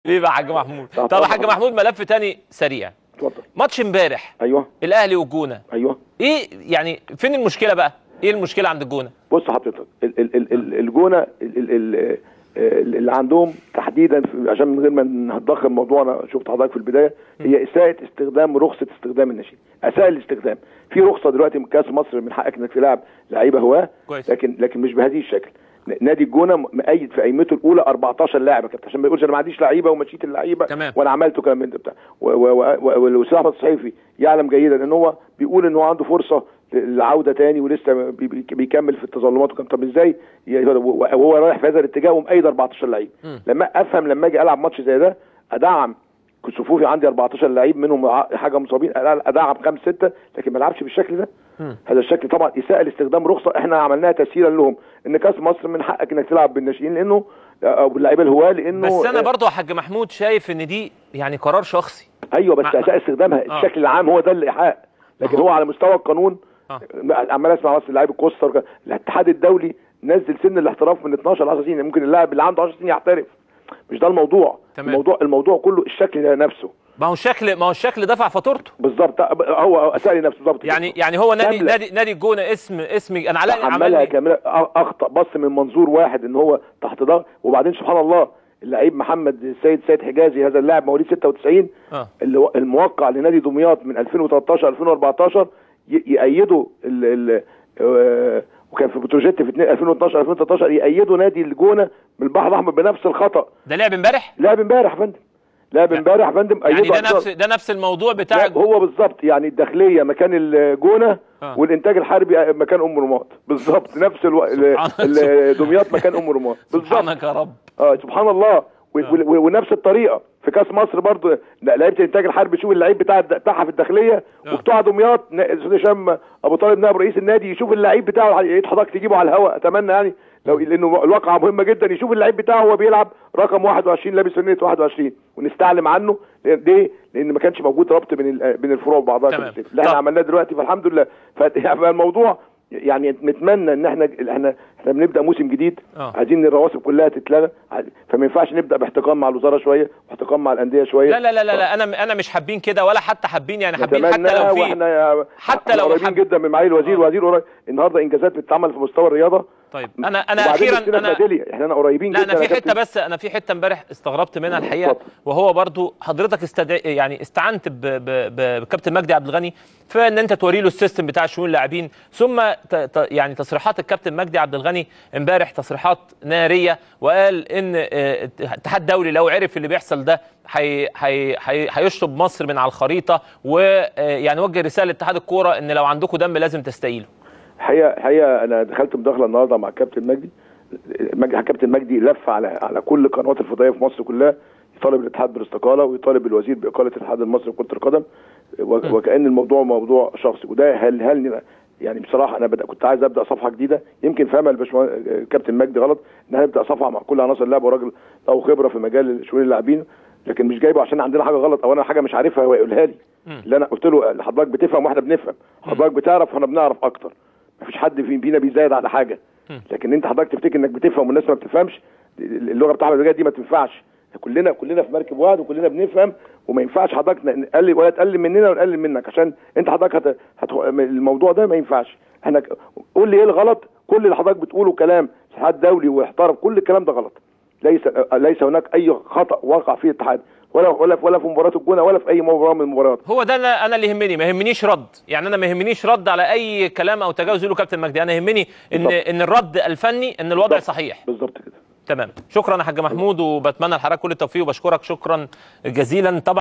حبيبي يا حاج محمود طب طب يا حاج طبعا. محمود ملف تاني سريع اتفضل ماتش امبارح ايوه الاهلي والجونه ايوه ايه يعني فين المشكله بقى ايه المشكله عند الجونه بص حضرتك ال- ال- ال- ال- الجونه ال- ال- ال- ال- اللي عندهم تحديدا في- عشان من غير ما نضخم الموضوع انا شفت حضرتك في البدايه هي اساءه استخدام رخصه استخدام الناشئين اساءه الاستخدام في رخصه دلوقتي من كاس مصر من حقك انك تلعب لعيبه هواه كويس. لكن لكن مش بهذه الشكل ن- نادي الجونه مقيد في قيمته الاولى 14 لاعب يا كابتن عشان ما يقولش انا ما عنديش لعيبه ومشيت اللعيبه تمام. وانا عملته كلام من ده بتاع و- و- و- و- والاستاذ احمد الصحيفي يعلم جيدا ان هو بيقول ان هو عنده فرصه للعوده تاني ولسه بي- بي- بيكمل في التظلمات وكان طب ازاي ي- وهو رايح في هذا الاتجاه ومقيد 14 لعيب مم. لما افهم لما اجي العب ماتش زي ده ادعم صفوفي عندي 14 لعيب منهم ع- حاجه مصابين ادعم خمس سته لكن ما العبش بالشكل ده مم. هذا الشكل طبعا اساءه لاستخدام رخصه احنا عملناها تسهيلا لهم ان كاس مصر من حقك انك تلعب بالناشئين لانه او باللعيبه الهواه لانه بس انا برضو يا حاج محمود شايف ان دي يعني قرار شخصي ايوه بس مع- اساء استخدامها آه. الشكل العام هو ده الايحاء لكن أهو. هو على مستوى القانون آه. عمال اسمع بس لعيب الكوستا وك- الاتحاد الدولي نزل سن الاحتراف من 12 ل 10 سنين ممكن اللاعب اللي عنده 10 سنين يحترف مش ده الموضوع تمام. الموضوع الموضوع كله الشكل نفسه ما هو الشكل ما هو الشكل دفع فاتورته بالظبط هو اساء لنفسه بالظبط كده. يعني يعني هو نادي كاملة. نادي نادي الجونه اسم اسم انا علاء عملها عملها كامله اخطا بص من منظور واحد ان هو تحت ضغط وبعدين سبحان الله اللعيب محمد السيد سيد حجازي هذا اللاعب مواليد 96 اه اللي هو الموقع لنادي دمياط من 2013 2014 ي- يأيده ال ال آه، وكان في بتروجيت في 2 2012 2013 يأيده نادي الجونه من البحر الاحمر بنفس الخطا ده لعب امبارح لعب امبارح يا فندم لعب امبارح يا فندم يعني أيده ده أكتر. نفس ده نفس الموضوع بتاع لا هو بالظبط يعني الداخليه مكان الجونه آه. والانتاج الحربي مكان ام رماد بالظبط نفس الو... سبحان- ال- ال- دمياط مكان ام رماد بالظبط سبحانك يا رب اه سبحان الله و- و- ونفس الطريقه في كاس مصر برضو لا، لعيبه الانتاج الحربي شوف اللعيب بتاع بتاعها في الداخليه آه. وبتوع دمياط ن- استاذ هشام ابو طالب نائب رئيس النادي يشوف اللعيب بتاعه يا ريت حضرتك تجيبه على الهواء اتمنى يعني لو لانه الواقعه مهمه جدا يشوف اللعيب بتاعه وهو بيلعب رقم 21 لابس فنيه 21 ونستعلم عنه لأن- ليه؟ لان ما كانش موجود ربط بين ال- بين الفروع وبعضها تمام. كده. اللي احنا طب. عملناه دلوقتي فالحمد لله فالموضوع يعني نتمنى ان احنا احنا احنا بنبدا موسم جديد آه. عايزين الرواسب كلها تتلغى عايز- فما ينفعش نبدا باحتقان مع الوزاره شويه واحتقان مع الانديه شويه لا لا لا لا, لا انا انا مش حابين كده ولا حتى حابين يعني حابين حتى نتمنى لو في واحنا يا- حتى احنا لو قريبين حب- جدا من معالي الوزير آه. وزير قريب النهارده انجازات بتتعمل في مستوى الرياضه طيب انا انا وبعدين اخيرا نفسنا في انا ميدالية. احنا أنا قريبين لا جدا انا يا في حته كابتن. بس انا في حته امبارح استغربت منها الحقيقه اتفضل. وهو برضو حضرتك استدعي يعني استعنت ب- ب- ب- بكابتن مجدي عبد الغني في ان انت توري له السيستم بتاع شؤون اللاعبين ثم ت- ت- يعني تصريحات الكابتن مجدي عبد الغني امبارح تصريحات ناريه وقال ان آه، الاتحاد الدولي لو عرف اللي بيحصل ده هي- هي- هي- هيشطب مصر من على الخريطه ويعني وجه رساله لاتحاد الكوره ان لو عندكم دم لازم تستقيلوا الحقيقه الحقيقه انا دخلت مداخله النهارده مع الكابتن مجدي مجدي الكابتن مجدي لف على على كل القنوات الفضائيه في مصر كلها يطالب الاتحاد بالاستقاله ويطالب الوزير باقاله الاتحاد المصري لكره القدم و- وكان الموضوع موضوع شخصي وده هل هل يعني بصراحه انا بدأ كنت عايز ابدا صفحه جديده يمكن فهمها الباشمهندس الكابتن مجدي غلط ان انا ابدا صفحه مع كل عناصر اللعب وراجل له خبره في مجال شؤون اللاعبين لكن مش جايبه عشان عندنا حاجه غلط او انا حاجه مش عارفها هو يقولها لي مم. اللي انا قلت له حضرتك بتفهم واحنا بنفهم حضرتك بتعرف واحنا بنعرف اكتر مفيش حد في- فينا بيزايد على حاجه مم. لكن انت حضرتك تفتكر انك بتفهم والناس ما بتفهمش اللغه بتاع احمد دي ما تنفعش كلنا كلنا في مركب واحد وكلنا بنفهم وما ينفعش حضرتك نقلل ولا تقلل مننا ولا نقلل منك عشان انت حضرتك هت... هت... الموضوع ده ما ينفعش احنا ك- قول لي ايه الغلط كل اللي حضرتك بتقوله كلام اتحاد دولي واحترم كل الكلام ده غلط ليس ليس هناك اي خطا وقع فيه الاتحاد ولا ولا ولا في مباراه الجونه ولا في اي مباراه من المباريات هو ده انا انا اللي يهمني ما يهمنيش رد يعني انا ما يهمنيش رد على اي كلام او تجاوز يقوله كابتن مجدي انا يهمني ان بالظبط. ان الرد الفني ان الوضع بالظبط. صحيح بالظبط كده تمام شكرا يا حاج محمود وبتمنى لحضرتك كل التوفيق وبشكرك شكرا جزيلا طبعا